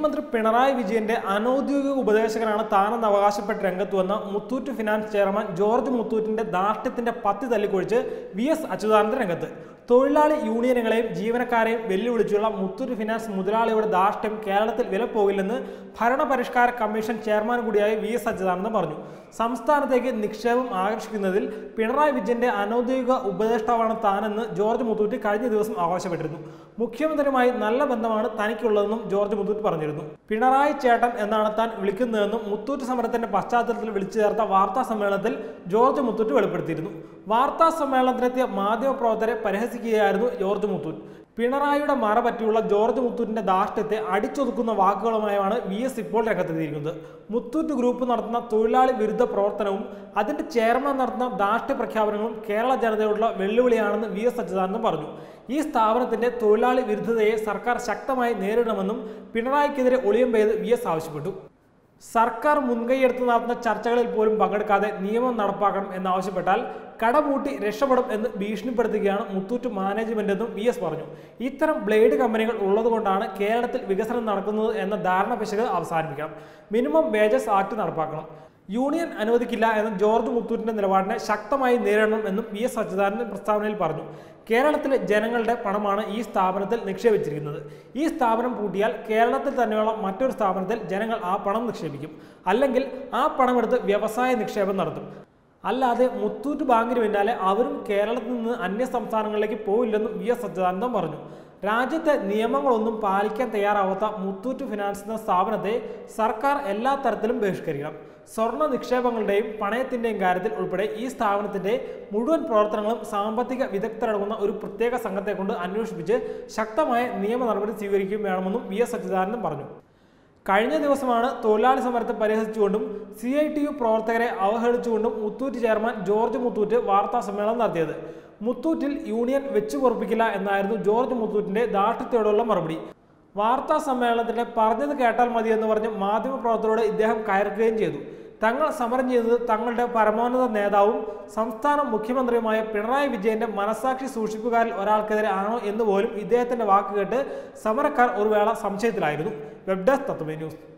മുഖ്യമന്ത്രി പിണറായി വിജയന്റെ അനൌദ്യോഗിക ഉപദേശകനാണ് താനെന്ന് അവകാശപ്പെട്ട് രംഗത്ത് വന്ന മുത്തൂറ്റ് ഫിനാൻസ് ചെയർമാൻ ജോർജ് മുത്തൂറ്റിന്റെ ധാർഷ്ട്യത്തിന്റെ പത്തി തല്ലിക്കൊഴിച്ച് വി എസ് അച്യുതാനന്ദൻ രംഗത്ത് തൊഴിലാളി യൂണിയനുകളെയും ജീവനക്കാരെയും വെല്ലുവിളിച്ചുള്ള മുത്തൂറ്റ് ഫിനാൻസ് മുതലാളിയുടെ ധാർഷ്ട്യം കേരളത്തിൽ വിലപ്പോകില്ലെന്ന് ഭരണപരിഷ്കാര കമ്മീഷൻ ചെയർമാൻ കൂടിയായ വി എസ് അച്യുതാനന്ദൻ പറഞ്ഞു സംസ്ഥാനത്തേക്ക് നിക്ഷേപം ആകർഷിക്കുന്നതിൽ പിണറായി വിജയന്റെ അനൌദ്യോഗിക ഉപദേഷ്ടാവാണ് താനെന്ന് ജോർജ് മുത്തൂറ്റ് കഴിഞ്ഞ ദിവസം അവകാശപ്പെട്ടിരുന്നു മുഖ്യമന്ത്രിയുമായി നല്ല ബന്ധമാണ് തനിക്കുള്ളതെന്നും ജോർജ് മുത്തൂറ്റ് പറഞ്ഞിരുന്നു പിണറായി ചേട്ടൻ എന്നാണ് താൻ വിളിക്കുന്നതെന്നും മുത്തൂറ്റ് സമരത്തിന്റെ പശ്ചാത്തലത്തിൽ വിളിച്ചു ചേർത്ത വാർത്താ സമ്മേളനത്തിൽ ജോർജ് മുത്തൂറ്റ് വെളിപ്പെടുത്തിയിരുന്നു വാർത്താ സമ്മേളനത്തിലെത്തിയ മാധ്യമപ്രവർത്തകരെ പരിഹസിക്കുകയായിരുന്നു ജോർജ് മുത്തൂറ്റ് പിണറായിയുടെ മറ പറ്റിയുള്ള ജോർജ് മുത്തൂറ്റിന്റെ ധാർഷ്ട്യത്തെ അടിച്ചൊതുക്കുന്ന വാക്കുകളുമായാണ് വി എസ് ഇപ്പോൾ രംഗത്തെത്തിയിരിക്കുന്നത് മുത്തൂറ്റ് ഗ്രൂപ്പ് നടത്തുന്ന തൊഴിലാളി വിരുദ്ധ പ്രവർത്തനവും അതിന്റെ ചെയർമാൻ നടത്തുന്ന ധാർഷ്ട്യ പ്രഖ്യാപനങ്ങളും കേരള ജനതയോടുള്ള വെല്ലുവിളിയാണെന്ന് വി എസ് അച്യുതാനന്ദൻ പറഞ്ഞു ഈ സ്ഥാപനത്തിന്റെ തൊഴിലാളി വിരുദ്ധതയെ സർക്കാർ ശക്തമായി നേരിടണമെന്നും പിണറായിക്കെതിരെ ഒളിയം പെയ്ത് വി എസ് ആവശ്യപ്പെട്ടു സർക്കാർ മുൻകൈയെടുത്ത് നടത്തുന്ന ചർച്ചകളിൽ പോലും പങ്കെടുക്കാതെ നിയമം നടപ്പാക്കണം എന്നാവശ്യപ്പെട്ടാൽ കടമൂട്ടി രക്ഷപ്പെടും എന്ന് ഭീഷണിപ്പെടുത്തുകയാണ് മുത്തൂറ്റ് മാനേജ്മെന്റ് എന്നും വി എസ് പറഞ്ഞു ഇത്തരം ബ്ലേഡ് കമ്പനികൾ ഉള്ളതുകൊണ്ടാണ് കേരളത്തിൽ വികസനം നടക്കുന്നത് എന്ന ധാരണ പിശക് അവസാനിപ്പിക്കണം മിനിമം വേജസ് ആക്ട് നടപ്പാക്കണം യൂണിയൻ അനുവദിക്കില്ല എന്ന ജോർജ് മുത്തൂറ്റിന്റെ നിലപാടിനെ ശക്തമായി നേരിടണം എന്നും വി എസ് അച്യുതാനന്ദൻ പ്രസ്താവനയിൽ പറഞ്ഞു കേരളത്തിലെ ജനങ്ങളുടെ പണമാണ് ഈ സ്ഥാപനത്തിൽ നിക്ഷേപിച്ചിരിക്കുന്നത് ഈ സ്ഥാപനം പൂട്ടിയാൽ കേരളത്തിൽ തന്നെയുള്ള മറ്റൊരു സ്ഥാപനത്തിൽ ജനങ്ങൾ ആ പണം നിക്ഷേപിക്കും അല്ലെങ്കിൽ ആ പണമെടുത്ത് വ്യവസായ നിക്ഷേപം നടത്തും അല്ലാതെ മുത്തൂറ്റ് ബാങ്കിന് പിന്നാലെ അവരും കേരളത്തിൽ നിന്ന് അന്യ സംസ്ഥാനങ്ങളിലേക്ക് പോയില്ലെന്നും വി എസ് അച്യുതാനന്ദൻ പറഞ്ഞു രാജ്യത്തെ നിയമങ്ങളൊന്നും പാലിക്കാൻ തയ്യാറാവാത്ത മുത്തൂറ്റ് ഫിനാൻസ് എന്ന സ്ഥാപനത്തെ സർക്കാർ എല്ലാ തരത്തിലും ബഹിഷ്കരിക്കണം സ്വർണ്ണ നിക്ഷേപങ്ങളുടെയും പണയത്തിന്റെയും കാര്യത്തിൽ ഉൾപ്പെടെ ഈ സ്ഥാപനത്തിന്റെ മുഴുവൻ പ്രവർത്തനങ്ങളും സാമ്പത്തിക വിദഗ്ധരടങ്ങുന്ന ഒരു പ്രത്യേക സംഘത്തെ കൊണ്ട് അന്വേഷിപ്പിച്ച് ശക്തമായ നിയമ നടപടി സ്വീകരിക്കുകയും വേണമെന്നും വി എസ് അച്യുതാനന്ദൻ പറഞ്ഞു കഴിഞ്ഞ ദിവസമാണ് തൊഴിലാളി സമരത്തെ പരിഹസിച്ചുകൊണ്ടും സി ഐ ടി യു പ്രവർത്തകരെ അവഹേളിച്ചുകൊണ്ടും മുത്തൂറ്റ് ചെയർമാൻ ജോർജ് മുത്തൂറ്റ് വാർത്താ സമ്മേളനം നടത്തിയത് മുത്തൂറ്റിൽ യൂണിയൻ വെച്ചു പൊറപ്പിക്കില്ല എന്നായിരുന്നു ജോർജ് മുത്തൂറ്റിന്റെ ദാഷ്ട്യത്തോടുള്ള മറുപടി വാർത്താ സമ്മേളനത്തിന്റെ പറഞ്ഞത് കേട്ടാൽ മതി എന്ന് പറഞ്ഞ് മാധ്യമപ്രവർത്തകരോട് ഇദ്ദേഹം കയർക്കുകയും ചെയ്തു തങ്ങൾ സമരം ചെയ്തത് തങ്ങളുടെ പരമോന്നത നേതാവും സംസ്ഥാന മുഖ്യമന്ത്രിയുമായ പിണറായി വിജയന്റെ മനസാക്ഷി സൂക്ഷിപ്പുകാരിൽ ഒരാൾക്കെതിരെ ആണോ എന്ന് പോലും ഇദ്ദേഹത്തിന്റെ വാക്ക് കേട്ട് സമരക്കാർ ഒരു വേള സംശയത്തിലായിരുന്നു വെബ് ഡെസ്ക് തത്വമേ ന്യൂസ്